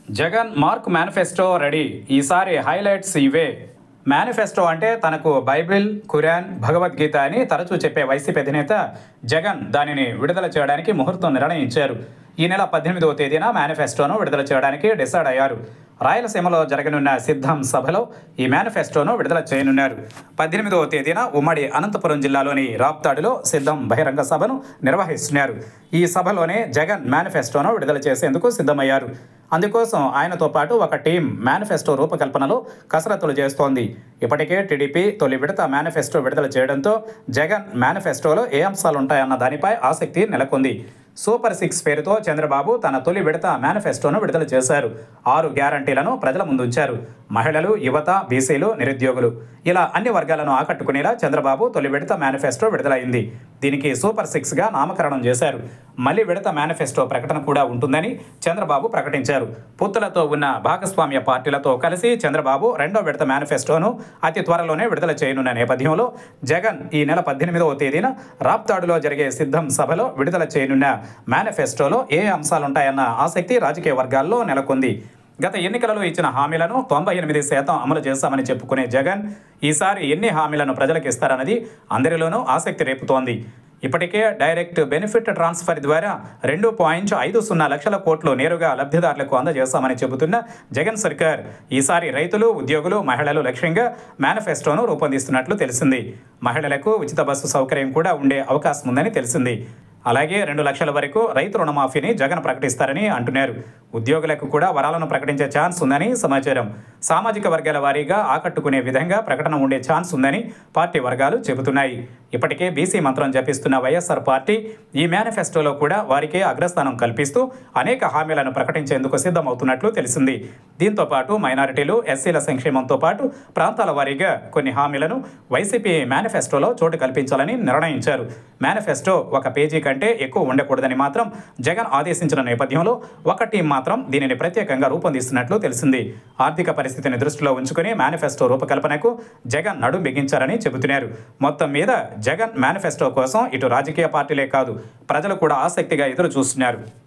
Jagan mark manifesto ready ఈసారి highlights ఇవే manifesto అంటే తనకు బైబిల్ ఖురాన్ భగవద్గీత అని తరచూ చెప్పే వైసీపీ అధినేత జగన్ దానిని విడుదల చేయడానికి ముహూర్తం నిర్ణయించారు ఈ నెల పద్దెనిమిదవ తేదీన మేనిఫెస్టోను విడుదల చేయడానికి డిసైడ్ అయ్యారు రాయలసీమలో జరగనున్న సిద్ధం సభలో ఈ మేనిఫెస్టోను విడుదల చేయనున్నారు పద్దెనిమిదవ తేదీన ఉమ్మడి అనంతపురం జిల్లాలోని రాప్తాడులో సిద్ధం బహిరంగ సభను నిర్వహిస్తున్నారు ఈ సభలోనే జగన్ మేనిఫెస్టోను విడుదల చేసేందుకు సిద్ధమయ్యారు అందుకోసం ఆయనతో పాటు ఒక టీం మేనిఫెస్టో రూపకల్పనలో కసరత్తులు చేస్తోంది ఇప్పటికే టీడీపీ తొలి విడత మేనిఫెస్టో విడుదల చేయడంతో జగన్ మేనిఫెస్టోలో ఏ అంశాలు ఉంటాయన్న దానిపై ఆసక్తి నెలకొంది సూపర్ సిక్స్ పేరుతో చంద్రబాబు తన తొలి విడత మేనిఫెస్టోను విడుదల చేశారు ఆరు గ్యారంటీలను ప్రజల ముందుంచారు మహిళలు యువత బీసీలు నిరుద్యోగులు ఇలా అన్ని వర్గాలను ఆకట్టుకునేలా చంద్రబాబు తొలి విడత మేనిఫెస్టో విడుదలైంది దీనికి సూపర్ సిక్స్గా నామకరణం చేశారు మళ్ళీ విడత మేనిఫెస్టో ప్రకటన కూడా ఉంటుందని చంద్రబాబు ప్రకటించారు పొత్తులతో ఉన్న భాగస్వామ్య పార్టీలతో కలిసి చంద్రబాబు రెండో విడత మేనిఫెస్టోను అతి త్వరలోనే విడుదల చేయనున్న నేపథ్యంలో జగన్ ఈ నెల పద్దెనిమిదవ తేదీన రాప్తాడులో జరిగే సిద్ధం సభలో విడుదల చేయనున్న మేనిఫెస్టోలో ఏ అంశాలుంటాయన్న ఆసక్తి రాజకీయ వర్గాల్లో నెలకొంది గత ఎన్నికలలో ఇచ్చిన హామీలను తొంభై ఎనిమిది శాతం అమలు చేశామని చెప్పుకునే జగన్ ఈసారి ఎన్ని హామీలను ప్రజలకు ఇస్తారన్నది అందరిలోనూ ఆసక్తి రేపుతోంది ఇప్పటికే డైరెక్ట్ బెనిఫిట్ ట్రాన్స్ఫర్ ద్వారా రెండు పాయింట్ ఐదు సున్నా లక్షల కోట్లు నేరుగా లబ్ధిదారులకు అందజేస్తామని చెబుతున్న జగన్ సర్కార్ ఈసారి రైతులు ఉద్యోగులు మహిళలు లక్ష్యంగా మేనిఫెస్టోను రూపొందిస్తున్నట్లు తెలిసింది మహిళలకు ఉచిత బస్సు సౌకర్యం కూడా ఉండే అవకాశం ఉందని తెలిసింది అలాగే రెండు లక్షల వరకు రైతు రుణమాఫీని జగన్ ప్రకటిస్తారని అంటున్నారు ఉద్యోగులకు కూడా వరాలను ప్రకటించే ఛాన్స్ ఉందని సమాచారం సామాజిక వర్గాల వారీగా ఆకట్టుకునే విధంగా ప్రకటన ఉండే ఛాన్స్ ఉందని పార్టీ వర్గాలు చెబుతున్నాయి ఇప్పటికే బీసీ మంత్రం జపిస్తున్న వైఎస్ఆర్ పార్టీ ఈ మేనిఫెస్టోలో కూడా వారికే అగ్రస్థానం కల్పిస్తూ అనేక హామీలను ప్రకటించేందుకు సిద్ధమవుతున్నట్లు తెలిసింది దీంతో పాటు మైనారిటీలు ఎస్సీల సంక్షేమంతో పాటు ప్రాంతాల వారీగా కొన్ని హామీలను వైసీపీ మేనిఫెస్టోలో చోటు కల్పించాలని నిర్ణయించారు మేనిఫెస్టో ఒక పేజీ కంటే ఎక్కువ ఉండకూడదని మాత్రం జగన్ ఆదేశించిన నేపథ్యంలో ఒక టీం మాత్రం దీనిని ప్రత్యేకంగా రూపొందిస్తున్నట్లు తెలిసింది ఆర్థిక పరిస్థితిని దృష్టిలో ఉంచుకుని మేనిఫెస్టో రూపకల్పనకు జగన్ నడుం బిగించారని చెబుతున్నారు మొత్తం మీద జగన్ మేనిఫెస్టో కోసం ఇటు రాజకీయ పార్టీలే కాదు ప్రజలు కూడా ఆసక్తిగా ఎదురు చూస్తున్నారు